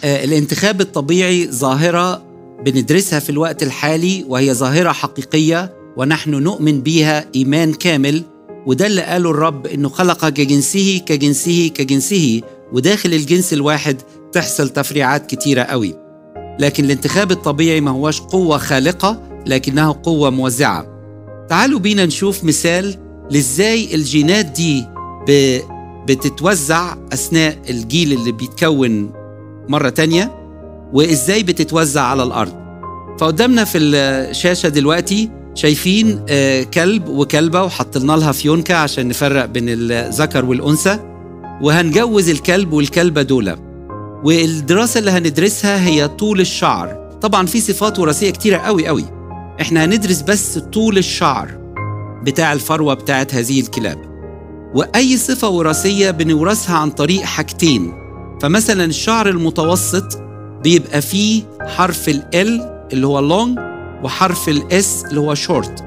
آه، الانتخاب الطبيعي ظاهرة بندرسها في الوقت الحالي وهي ظاهرة حقيقية ونحن نؤمن بها إيمان كامل وده اللي قاله الرب إنه خلق كجنسه كجنسه كجنسه وداخل الجنس الواحد تحصل تفريعات كتيرة قوي لكن الانتخاب الطبيعي ما هوش قوة خالقة لكنه قوة موزعة تعالوا بينا نشوف مثال لازاي الجينات دي بتتوزع أثناء الجيل اللي بيتكون مرة تانية وإزاي بتتوزع على الأرض فقدامنا في الشاشة دلوقتي شايفين آه، كلب وكلبة وحطلنا لها فيونكة عشان نفرق بين الذكر والأنثى وهنجوز الكلب والكلبة دول والدراسة اللي هندرسها هي طول الشعر طبعا في صفات وراثية كتيرة قوي قوي احنا هندرس بس طول الشعر بتاع الفروة بتاعت هذه الكلاب وأي صفة وراثية بنورثها عن طريق حاجتين فمثلا الشعر المتوسط بيبقى فيه حرف ال L اللي هو long وحرف ال S اللي هو short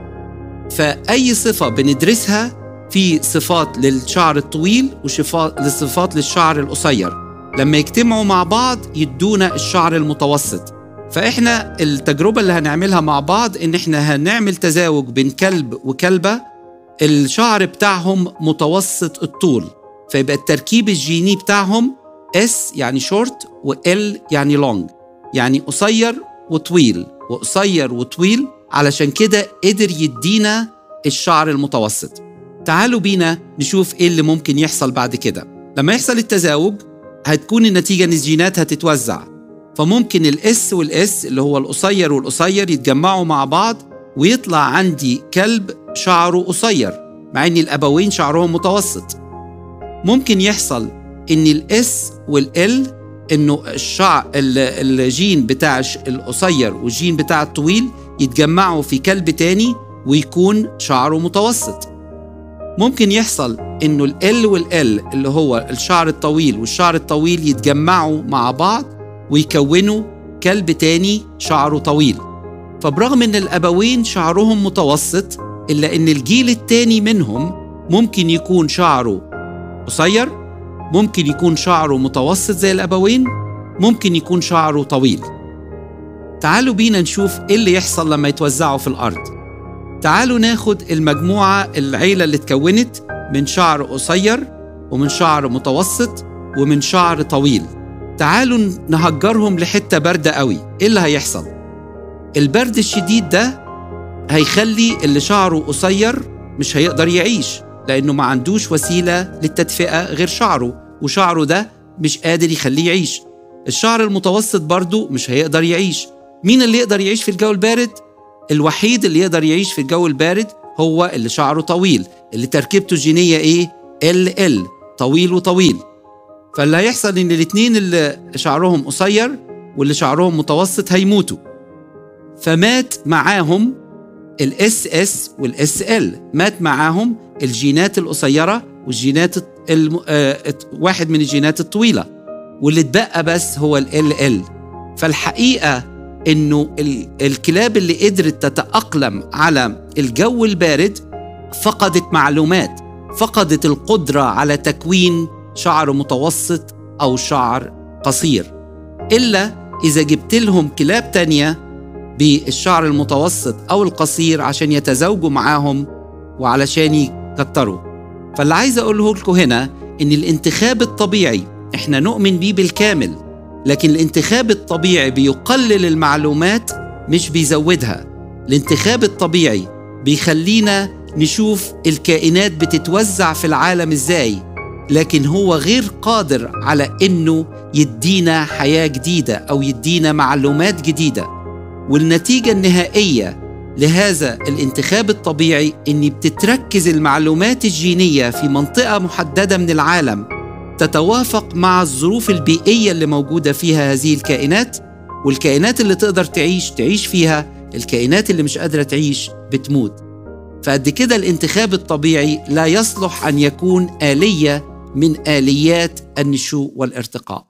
فأي صفة بندرسها في صفات للشعر الطويل وصفات للشعر القصير لما يجتمعوا مع بعض يدونا الشعر المتوسط فاحنا التجربه اللي هنعملها مع بعض ان احنا هنعمل تزاوج بين كلب وكلبه الشعر بتاعهم متوسط الطول فيبقى التركيب الجيني بتاعهم اس يعني شورت وال يعني لونج يعني قصير وطويل وقصير وطويل علشان كده قدر يدينا الشعر المتوسط تعالوا بينا نشوف ايه اللي ممكن يحصل بعد كده لما يحصل التزاوج هتكون النتيجة ان الجينات هتتوزع فممكن الاس والاس اللي هو القصير والقصير يتجمعوا مع بعض ويطلع عندي كلب شعره قصير مع ان الابوين شعرهم متوسط ممكن يحصل ان الاس والال انه الشعر الجين بتاع القصير والجين بتاع الطويل يتجمعوا في كلب تاني ويكون شعره متوسط ممكن يحصل انه ال والال اللي هو الشعر الطويل والشعر الطويل يتجمعوا مع بعض ويكونوا كلب تاني شعره طويل فبرغم ان الابوين شعرهم متوسط الا ان الجيل التاني منهم ممكن يكون شعره قصير ممكن يكون شعره متوسط زي الابوين ممكن يكون شعره طويل تعالوا بينا نشوف ايه اللي يحصل لما يتوزعوا في الارض تعالوا ناخد المجموعه العيله اللي اتكونت من شعر قصير ومن شعر متوسط ومن شعر طويل تعالوا نهجرهم لحتة باردة قوي إيه اللي هيحصل؟ البرد الشديد ده هيخلي اللي شعره قصير مش هيقدر يعيش لأنه ما عندوش وسيلة للتدفئة غير شعره وشعره ده مش قادر يخليه يعيش الشعر المتوسط برضه مش هيقدر يعيش مين اللي يقدر يعيش في الجو البارد؟ الوحيد اللي يقدر يعيش في الجو البارد هو اللي شعره طويل اللي تركيبته الجينية إيه؟ ال ال طويل وطويل فاللي هيحصل ان الاثنين اللي شعرهم قصير واللي شعرهم متوسط هيموتوا فمات معاهم الاس اس والاس ال مات معاهم الجينات القصيره والجينات الم... آه... واحد من الجينات الطويله واللي اتبقى بس هو ال ال فالحقيقه انه ال... الكلاب اللي قدرت تتاقلم على الجو البارد فقدت معلومات فقدت القدره على تكوين شعر متوسط أو شعر قصير إلا إذا جبت لهم كلاب تانية بالشعر المتوسط أو القصير عشان يتزوجوا معاهم وعلشان يكتروا فاللي عايز أقوله لكم هنا إن الانتخاب الطبيعي إحنا نؤمن بيه بالكامل لكن الانتخاب الطبيعي بيقلل المعلومات مش بيزودها الانتخاب الطبيعي بيخلينا نشوف الكائنات بتتوزع في العالم ازاي لكن هو غير قادر على انه يدينا حياه جديده او يدينا معلومات جديده والنتيجه النهائيه لهذا الانتخاب الطبيعي ان بتتركز المعلومات الجينيه في منطقه محدده من العالم تتوافق مع الظروف البيئيه اللي موجوده فيها هذه الكائنات والكائنات اللي تقدر تعيش تعيش فيها الكائنات اللي مش قادره تعيش بتموت فقد كده الانتخاب الطبيعي لا يصلح ان يكون اليه من اليات النشوء والارتقاء